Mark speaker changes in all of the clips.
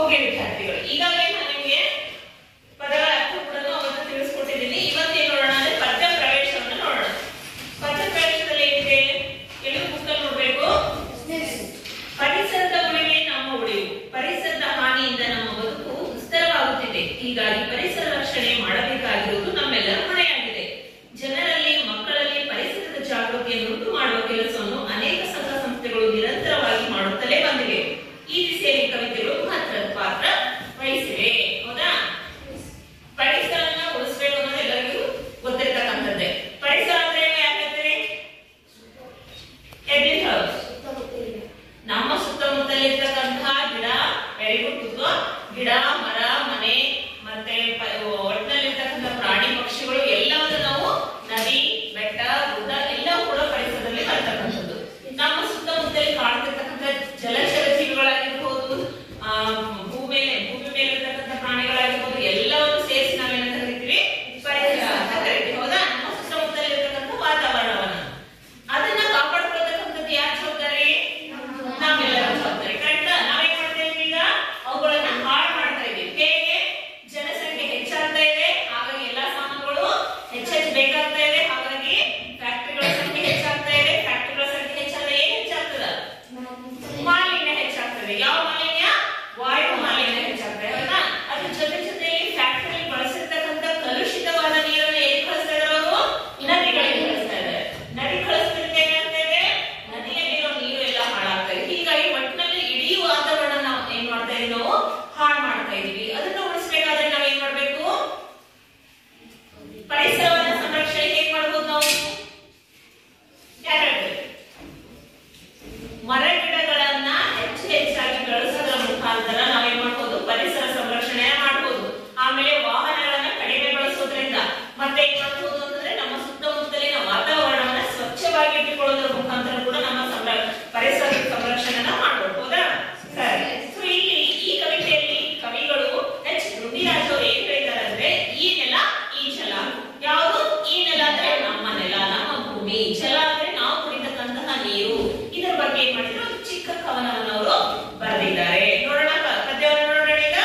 Speaker 1: Okay ವಿದ್ಯಾರ್ಥಿಗಳು ಈಗಾಗಲೇ ನಾನು ನಿಮಗೆ ಪದಗಳ ಅರ್ಥ ಕೂಡ ಅವತ್ತು ತಿಳಿಸ್ಕೊಟ್ಟಿದ್ದೀನಿ ಇವತ್ತೇನು ನೋಡೋಣ ಅಂದ್ರೆ ಪದ್ಯ ಪ್ರವೇಶವನ್ನು ನೋಡೋಣ ಪದ್ಯ ಪ್ರವೇಶದಲ್ಲಿ ಏನಿದೆ ಎಲ್ಲರೂ ಬುಕ್ಕಲ್ಲಿ ನೋಡ್ಬೇಕು ಪರಿಸರದ ಉಳಿವೆ ನಮ್ಮ ಉಳಿವು ಪರಿಸರದ ಹಾನಿಯಿಂದ ನಮ್ಮ ಬದುಕು ದುಸ್ತರವಾಗುತ್ತಿದೆ ಹೀಗಾಗಿ ಪರಿಸರ ರಕ್ಷಣೆ ಮಾಡಬೇಕಾಗಿರುವುದು ನಮ್ಮೆಲ್ಲರ ಹೊಣೆಯಾಗಿದೆ ಜನರಲ್ಲಿ ಮಕ್ಕಳಲ್ಲಿ ಪರಿಸರದ ಜಾಗೃತಿಯನ್ನು ಉಂಟು ಮಾಡುವ ಕೆಲಸವನ್ನು ಅನೇಕ ಸಂಘ ಸಂಸ್ಥೆಗಳು ನಿರಂತರವಾಗಿ ಮಾಡುತ್ತಲೇ ಬಂದಿವೆ ಈ ದಿಸೆಯಲ್ಲಿ ಕವಿತೆಗಳು ಮಹತ್ವದ ಪಾತ್ರ ವಹಿಸಿವೆ ಹೌದಾ ಪರಿಸರನ ಉಳಿಸ್ಬೇಕು ಅನ್ನೋದು ಎಲ್ಲರಿಗೂ ಗೊತ್ತಿರ್ತಕ್ಕಂಥದ್ದೇ ಪರಿಸರ ಅಂದ್ರೆ ಏನು ಯಾಕಂದ್ರೆ ಎದ್ದಿದ್ದು ಹೇಳು. ನಮ್ಮ ಸುತ್ತಮುತ್ತಲಿರ್ತಕ್ಕಂತಹ ಗಿಡ ವೆರಿ ಗುಡ್ ಗಿಡ ಮರ ಮನೆ ಮತ್ತೆ ಪ- ಒಟ್ಟಿನಲ್ಲಿರ್ತಕ್ಕಂಥ ಪ್ರಾಣಿ ಪಕ್ಷಿಗಳು ಎಲ್ಲವನ್ನು ನಾವು ನದಿ ಬೆಟ್ಟ ಗುಡ್ಡ ಎಲ್ಲವೂ ಕೂಡ ಪರಿಸರದಲ್ಲಿ ಬರ್ತಕ್ಕಂಥದ್ದು ನಮ್ಮ ಸುತ್ತಮುತ್ತಲಿ ಕಾಣ್ತಿರ್ತಕ್ಕಂಥ ಜಲಚರ ಜೀವಿಗಳಾಗಿರ್ಬೋದು ಆ, ಭೂಮಿ ಮೇಲೆ ಭೂಮಿ ಮೇಲೆ ಇರ್ತಕ್ಕಂಥ ಪ್ರಾಣಿಗಳಾಗಿರ್ಬೋದು ಎಲ್ಲವನ್ನು ಸೇರಿಸಿ ನಾವೇನಂತ ಕರಿತೀವಿ ಪರಿಸರ ಅಂತ ಕರಿತೀವಿ ಹೌದಾ ನಮ್ಮ ಸುತ್ತಮುತ್ತಲಿ ಇರ್ತಕ್ಕಂಥ ವಾತಾವರಣವನ್ನ ಅದನ್ನ ಕಾಪಾಡ್ಕೊಳ್ತಕ್ಕಂಥದ್ದು ಯಾರ ಜವಾಬ್ದಾರಿ ನಾವೆಲ್ಲರ ಜವಾಬ್ದಾರಿ ಕರೆಕ್ಟ್ ನಾವೇನ್ ಮಾಡ್ತಾ ಇದೀವಿ ಈಗ ಅವುಗಳನ್ನ ಹಾಳು ಮಾಡ್ತಾ ಇದೀವಿ ಹೇಗೆ ಜನಸಂಖ್ಯೆ ಹೆಚ್ಚಾಗ್ತಾ ಇದೆ ಹಾಗಾಗಿ ಎಲ್ಲಾ ಸಾಮಾನುಗಳು ಹೆಚ್ಚೆಚ್ಚು ಬೇಕಾಗ್ತಾ ಇದೆ ಹಾಗಾಗಿ ಫ್ಯಾಕ್ಟರಿಗಳ ಸಂಖ್ಯೆ ಹೆಚ್ಚಾಗ್ತಾ ಇದೆ ಫ್ಯಾಕ್ಟರಿಗಳ ಸಂಖ್ಯೆ ಹೆಚ್ಚಾದ್ರೆ ಏನ್ ಹೆಚ್ಚಾಗ್ತದ ಮಾಲಿನ್ಯ ಹೆಚ್ಚಾಗ್ತದೆ ಯಾವ ಮಾಲಿನ್ಯ ವಾಯು ಮಾಲಿನ್ಯ ಹೆಚ್ಚಾಗ್ತದೆ ಹೌದಾ ಅದ್ರ ಜೊತೆ ಜೊತೆಯಲ್ಲಿ ಫ್ಯಾಕ್ಟರಿ ಬಳಸಿರ್ತಕ್ಕಂಥ ಕಲುಷಿತವಾದ ನೀರನ್ನು ಎಲ್ಲಿ ಕಳಿಸ್ತಾ ಇದಾರೆ ಅವರು ನದಿಗಳಿಗೆ ಕಳಿಸ್ತಾ ಇದ್ದಾರೆ ನದಿ ಕಳಿಸ್ತಿದ್ರೆ ಏನಾಗ್ತಾ ಇದೆ ನದಿಯಲ್ಲಿರೋ ನೀರು ಎಲ್ಲ ಹಾಳಾಗ್ತಾ ಇದೆ ಹೀಗಾಗಿ ಒಟ್ಟಿನಲ್ಲಿ ಇಡೀ ವಾತಾವರಣ ನಾವು ಏನ್ ಮಾಡ್ತಾ ಇದೀವಿ ನಾವು ಹಾಳು ಮಾಡ್ತಾ ಇದೀವಿ ಅದನ್ನ ಉಳಿಸ್ಬೇಕಾದ್ರೆ ನಾವ್ ಏನ್ ಮಾಡ್ಬೇಕು ಪರಿಸರವನ್ನ ಸಂರಕ್ಷಣೆ ಹೇಗ್ ಮಾಡ್ಬೋದು ನಾವು ಯಾರು ಹೇಳ್ಬೇಕು ಮರ ಗಿಡಗಳನ್ನ ಹೆಚ್ಚು ಹೆಚ್ಚಾಗಿ ಬೆಳೆಸೋದ್ರ ಮುಖಾಂತರ ನಾವೇನ್ ಮಾಡ್ಬೋದು ಪರಿಸರ ಸಂರಕ್ಷಣೆ ಮಾಡ್ಬೋದು ಆಮೇಲೆ ವಾಹನಗಳನ್ನ ಕಡಿಮೆ ಬಳಸೋದ್ರಿಂದ ಮತ್ತೆ ಏನ್ ಮಾಡ್ಬೋದು ಅಂತಂದ್ರೆ ನಮ್ಮ ಸುತ್ತಮುತ್ತಲಿನ ವಾತಾವರಣವನ್ನ ಸ್ವಚ್ಛವಾಗಿ ಇಟ್ಟುಕೊಳ್ಳೋದ್ರ ಮುಖಾಂತರ ಕೂಡ ನಮ್ಮ ಸಂರ- ಪರಿಸರ ಸಂರಕ್ಷಣೆನ ಮಾಡ್ಬೋದು ಹೌದಾ ಸರಿ ಸೊ ಇಲ್ಲಿ ಈ ಕವಿತೆಯಲ್ಲಿ ಕವಿಗಳು ಎಚ್ ರುಡಿರಾಜ್ ಅವರು ಏನ್ ಹೇಳಿದ್ದಾರೆ ಅಂದ್ರೆ ಈ ನೆಲ ಈ ಜಲ ಯಾವುದು ಈ ನೆಲ ಅಂದ್ರೆ ನಮ್ಮ ನೆಲ ನಮ್ಮ ಭೂಮಿ ಜಲ ಅಂದ್ರೆ ನಾವು ಕುಡಿತಕ್ಕಂತಹ ನೀರು ಇದರ ಬಗ್ಗೆ ಏನ್ ಮಾಡಿದ್ರು ಒಂದು ಚಿಕ್ಕ ಕವನವನ್ನು ಅವರು ಬರೆದಿದ್ದಾರೆ ನೋಡೋಣ ಪ- ಪದ್ಯವನ್ನು ನೋಡೋಣ ಈಗ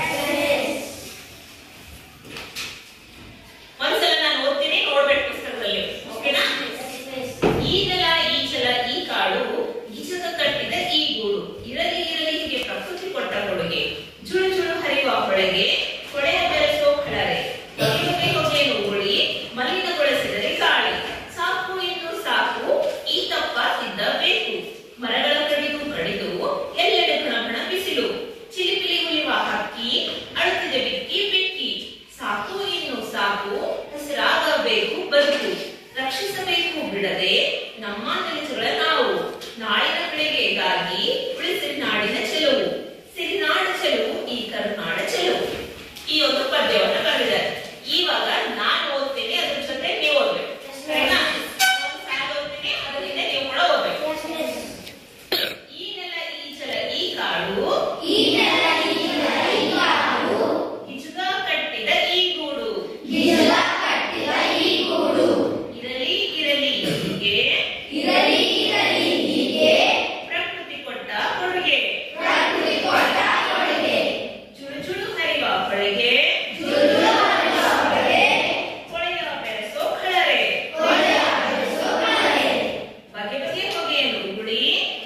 Speaker 1: ಒಂದ್ಸಲ ನಾನು ಓದ್ತೀನಿ ನೋಡ್ಬೇಕು ಪುಸ್ತಕದಲ್ಲಿ ಓಕೆನಾ ಈ ನೆಲ ಈ ಜಲ ಈ ಕಾಡು ಈಜದ ಕಟ್ಟಿದ ಈ ಗೂಡು ಇರಲಿ ಇರಲಿ ಹೀಗೆ ಪ್ರಕೃತಿ ಕೊಟ್ಟ ಕೊಡುಗೆ ಜುಳು ಜುಳು ಹರಿಯುವ ಹೊಳೆಗೆ ಕೊಳೆಯ ಬೆರೆಸೋ ಕಳರೆ ಹೊಗೆ ಹೊಗೆ ಹೊಗೆಯನ್ನು ಉಳಿ ಮಲಿನಗೊಳಿಸಿದರೆ ಗಾಳಿ ಸಾಕು ಇನ್ನು ಸಾಕು ಈ ತಪ್ಪ ತಿದ್ದಬೇಕು ಮರಗಳ ಕಡಿದು ಕಡಿದು ಎಲ್ಲೆಡೆ ಭಣಭಣ ಬಿಸಿಲು ಚಿಲಿಪಿಲಿ ಉಲಿವ ಹಕ್ಕಿ ಅಳುತ್ತಿದೆ ಬಿಕ್ಕಿ ಬಿಕ್ಕಿ ಸಾಕು ಇನ್ನು ಸಾಕು ಹಸಿರಾಗಬೇಕು ಬದುಕು ರಕ್ಷಿಸಬೇಕು ಬಿಡದೆ ನಮ್ಮ ನೆಲೆಸುಗಳ ನಾವು ನಾಳಿನ ಪೀಳಿಗೆಗಾಗಿ ಉಳಿಸಿರಿ ನಾಡಿನ ಚೆಲುವು ಸಿರಿನಾಡ ಚೆಲುವು ಈ ಕರುನಾಡ ಚೆಲುವು ಈ ಒಂದು ಪದ್ಯವನ್ನ ಬರೆದಿದ್ದಾರೆ ಇವಾಗ ನಾನು ಓದ್ತೀನಿ ಅದ್ರ ಜೊತೆ ನೀವು ಓದ್ಬೇಕು ಸರಿನಾ ನಾನು ಸಾಲು ಓದ್ತೀನಿ ಅದ್ರ ಹಿಂದೆ ನೀವು ಕೂಡ ಓದ್ಬೇಕು ಈ ನೆಲ ಈ ಜಲ ಈ ಕಾಡು ಹಿಜುಗ ಕಟ್ಟಿದ ಈ ಗೂಡು ಇರಲಿ ಇರಲಿ ಹೀಗೆ ಪ್ರಕೃತಿ ಕೊಟ್ಟ ಕೊಡುಗೆ ಚುಳು ಚುಳು ಹರಿವ ಹೊಳೆಗೆ ಕೊಳೆಯ ಬೆರೆಸೋ ಕಳರೆ ಬಗೆ ಬಗೆ ಹೊಗೆಯನ್ನು ಉಗುಳಿ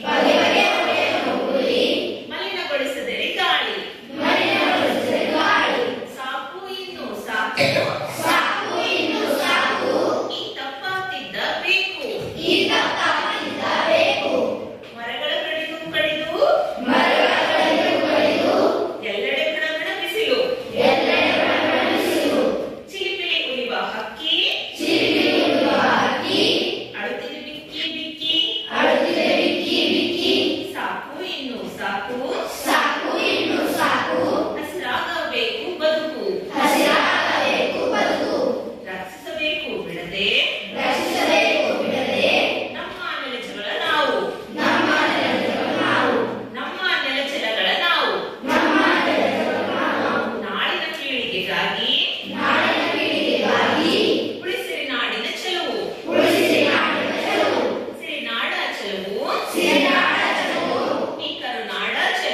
Speaker 1: ಮಲಿನಗೊಳಿಸದಿರಿ ಗಾಳಿ ಸಾಕು ಇನ್ನು ಸಾಕು ಈ ತಪ್ಪಾಗ್ತಿದ್ದ ಬೇಕು ಮರಗಳ ಕಡಿದು ಕಡಿದು ಎಲ್ಲೆಡೆ ಗಣಗಣ ಬಿಸಿಲು ಚಿಲಿಪಿಲಿ ಉಳಿವ ಹಕ್ಕಿ ಅಳುತ್ತಿದೆ ಬಿಕ್ಕಿ ಬಿಕ್ಕಿ ಸಾಕು ಇನ್ನು ಸಾಕು ಹಸಿರಾಗಬೇಕು ಬದುಕು ರಕ್ಷಿಸಬೇಕು ಬಿಡದೆ ನಮ್ಮ ನೆಲಚಗಳ ನಾವು ನಮ್ಮ ನೆಲಚಲಗಳ ನಾವು ನಾಳಿನ ಪೀಳಿಗೆಗಾಗಿ ಉಳಿಸಿರಿ ನಾಡಿನ ಚೆಲುವು ಸಿರಿನಾಡ ಚೆಲುವು ಈ ಕರುನಾಡ ಚೆಲುವು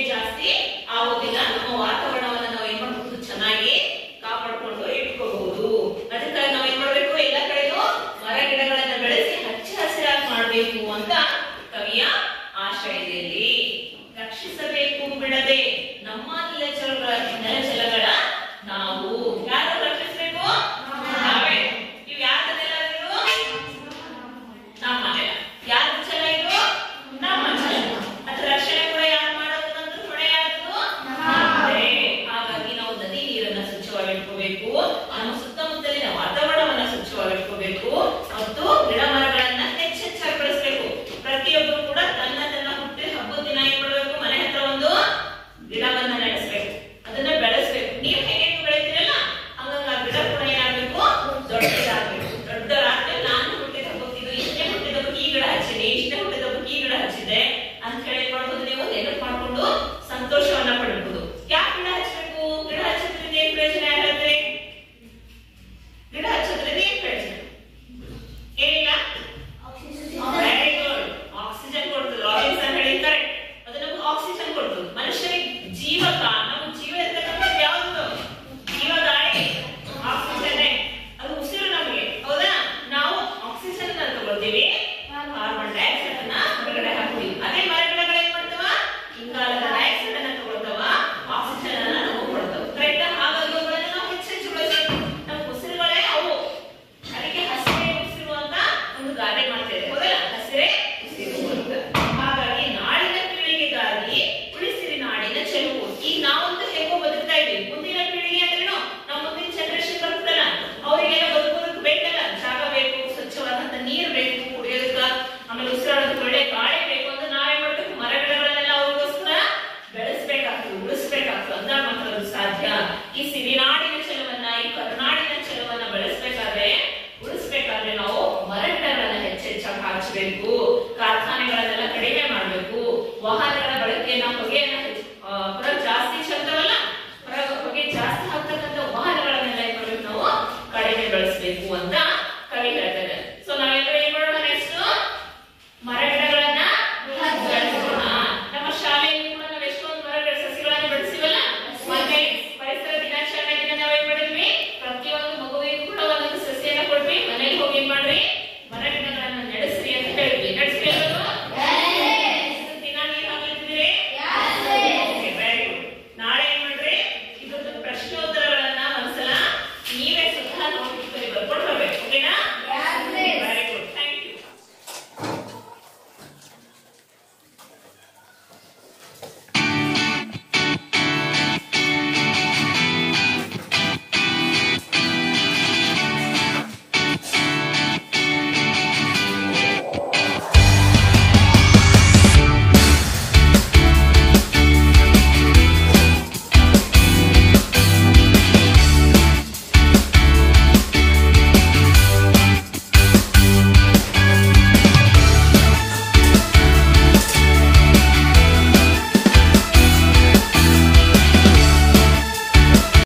Speaker 1: ಜಾಸ್ತಿ ಆಗೋದಿಲ್ಲ ನಮ್ಮ ವಾತಾವರಣವನ್ನ ನಾವು ಏನ್ ಮಾಡಬಹುದು ಚೆನ್ನಾಗಿ ಕಾಪಾಡ್ಕೊಂಡು ಇಟ್ಕೋಬಹುದು ಅದಕ್ಕಾಗಿ ನಾವು ಏನ್ ಮಾಡ್ಬೇಕು ಎಲ್ಲ ಕಡೆನೂ ಮರ ಗಿಡಗಳನ್ನ ಬೆಳೆಸಿ ಹಚ್ಚ ಹಸಿರಾಗಿ ಮಾಡ್ಬೇಕು ಅಂತ ಕವಿಯ ಆಶಯದಲ್ಲಿ ರಕ್ಷಿಸಬೇಕು ಬಿಡದೆ ನಮ್ಮ ನೆಲಜಲಗಳ ನೆಲಜಲಗಳ ನಾವು ಯಾರು ರಕ್ಷಿಸಬೇಕು ನಾವೇ ನೀವು ಯಾರ ನೆಲ ಇದು? ನಮ್ಮ ನೆಲ ಯಾರ ಜಲ ಇದು ನಮ್ಮ ಜಲ ಅದ್ರ ರಕ್ಷಣೆ ಕೂಡ ಯಾರು ಮಾಡೋದು ಅಂತ ಹೊಣೆ ಯಾರ್ದು ನಮ್ಮದೇ. ಹಾಗಾಗಿ ನಾವು ನದಿ ನೀರನ್ನ ಸ್ವಚ್ಛವಾಗಿ ಇಟ್ಕೋಬೇಕು ನಮ್ಮ ಸುತ್ತಮುತ್ತಲಿನ ವಾತಾವರಣವನ್ನ ಸ್ವಚ್ಛವಾಗಿ ಇಟ್ಕೋಬೇಕು ಮತ್ತು ಗಿಡ ಮರಗಳನ್ನ ಹೆಚ್ಚೆಚ್ಚಾಗಿ ಬೆಳೆಸಬೇಕು ಪ್ರತಿಯೊಬ್ಬರು ಕೂಡ ತನ್ನ ತನ್ನ ಹುಟ್ಟಿ ಹಬ್ಬದ ದಿನ ಏನ್ ಮಾಡ್ಬೇಕು ಮನೆ ಹತ್ರ ಒಂದು ಗಿಡವನ್ನ ನೆಡೆಸ್ಬೇಕು ಅದನ್ನ ಬೆಳೆಸ್ಬೇಕು ನೀವು ಹೇಗೆ ಬೆಳಿತೀರಲ್ಲ ಹಂಗಾಗಿ ಆ ಗಿಡ ಕೂಡ ಏನಾಗ್ಬೇಕು ದೊಡ್ಡದಾಗ್ಬೇಕು ದೊಡ್ಡದಾದ್ಮೇಲೆ ನಾನು ಹುಟ್ಟಿದ ಹಬ್ಬಕ್ಕೆ ಇದು ಇಷ್ಟೇ ಹುಟ್ಟಿದ ಹಬ್ಬಕ್ಕೆ ಈ ಗಿಡ ಹಚ್ಚಿದೆ ಇಷ್ಟೇ ಹುಟ್ಟಿದ ಹಬ್ಬಕ್ಕೆ ಈ ಗಿಡ ಹಚ್ಚಿದೆ ಅಂತ ಹೇಳಿ ಏನ್ ಮಾಡ್ಬೋದು ನೀವು ನೆನಪು ಮಾಡ್ಕೊಂಡು ಸಂತೋಷವನ್ನ ಪಡ್ಬೋದು ಯಾಕೆ ಗಿಡ ಹಚ್ಚಬೇಕು ಗಿಡ ಹಚ್ಚೋದ್ರಿಂದ ಏನ್ ಪ್ರಯೋಜನ ಆಗತ್ತೆ ಗಿಡ ಹಚ್ಚೋದ್ರಿಂದ ಏನ್ ಪ್ರಯೋಜನ ಏನಿಲ್ಲ ವೆರಿ ಗುಡ್ ಆಕ್ಸಿಜನ್ ಕೊಡ್ತದೆ ರಾಬಿನ್ಸನ್ ಹೇಳಿ ಕರೆಕ್ಟ್ ಅದು ನಮ್ಗೆ ಆಕ್ಸಿಜನ್ ಕೊಡ್ತದೆ ಮನುಷ್ಯನಿಗೆ ಜೀವಕ ನಮ್ಮ ಜೀವ ಇರ್ತಕ್ಕಂಥದ್ದು ಯಾವುದು ಜೀವ ಗಾಳಿ ಆಕ್ಸಿಜನ್ ಅದು ಉಸಿರು ನಮಗೆ ಹೌದಾ ನಾವು ಆಕ್ಸಿಜನ್ ಅನ್ನ ತಗೊಳ್ತೀವಿ ಕಾರ್ಬನ್ ಡೈಆಕ್ಸೈಡ್ ಅನ್ನ ಹೊರಗಡೆ ಹಾಕ್ತೀವಿ ಅದೇ ಮರಗಿಡಗಳು ಏನ್ ಮಾಡ್ತಾವ ಇಂಗಾಲದ ಡೈಆಕ್ಸೈಡ್ ಅನ್ನ ತಗೊಳ್ತಾವ ಆಕ್ಸಿಜನ್ ಅನ್ನ ನಮಗೆ ಕೊಡ್ತಾವ ಕರೆಕ್ಟ್ ಹಾಗಾಗಿ ಅವುಗಳನ್ನ ನಾವು ಹೆಚ್ಚೆಚ್ಚು ಬಳಸಬೇಕು ನಮ್ಮ ಉಸಿರುಗಳೇ ಅವು ಅದಕ್ಕೆ ಹಸಿರೇ ಉಸಿರು ಅಂತ ಒಂದು ಗಾದೆ ಮಾಡ್ತೇವೆ ಹೌದಲ್ಲ ಹಸಿರೇ ಉಸಿರು ಅಂತ ಹಾಗಾಗಿ ನಾಡಿನ ಪೀಳಿಗೆಗಾಗಿ ಉಳಿಸಿರಿ ನಾಡಿನ ಚೆಲುವು ಈಗ ನಾವಂತೂ ಹೇಗೋ ಬದುಕ್ತಾ ಇದ್ದೀವಿ ಮುಂದಿನ ಪೀಳಿಗೆ ಅಂದ್ರೇನು ನಮ್ಮ ಮುಂದಿನ ಜನರೇಷನ್ ಬರ್ತದಲ್ಲ ಅವರಿಗೆಲ್ಲ ಬದುಕೋದಕ್ಕೆ ಬೇಕಲ್ಲ ಜಾಗ ಬೇಕು ಸ್ವಚ್ಛವಾದಂತ ನೀರ್ ಬೇಕು ಕುಡಿಯೋದಕ್ಕ ಆಮೇಲೆ ಉಸಿರಾಡೋದಕ್ಕೆ ಒಳ್ಳೆ ಗಾಳಿ ಬೇಕು ಅಂತ ನಾವೇನ್ ಮಾಡ್ಬೇಕು ಮರಗಿಡಗಳನ್ನೆಲ್ಲ ಅವ್ರಿಗೋಸ್ಕರ ಬೆಳೆಸ್ಬೇಕಾಗ್ತದೆ ಉಳಿಸ್ಬೇಕಾಗ್ತದೆ ಅಂದಾಗ ಮಾತ್ರ ಅದು ಸಾಧ್ಯ ಈ ಸಿರಿನಾಡಿನ ಚೆಲುವನ್ನ ಈ ಕರುನಾಡಿನ ಚೆಲುವನ್ನ ಬೆಳೆಸ್ಬೇಕಾದ್ರೆ ಉಳಿಸ್ಬೇಕಾದ್ರೆ ನಾವು ಮರಗಿಡಗಳನ್ನ ಹೆಚ್ಚೆಚ್ಚಾಗಿ ಹಚ್ಚಬೇಕು ಕಾರ್ಖಾನೆಗಳನ್ನೆಲ್ಲ ಕಡಿಮೆ ಮಾಡಬೇಕು ವಾಹನ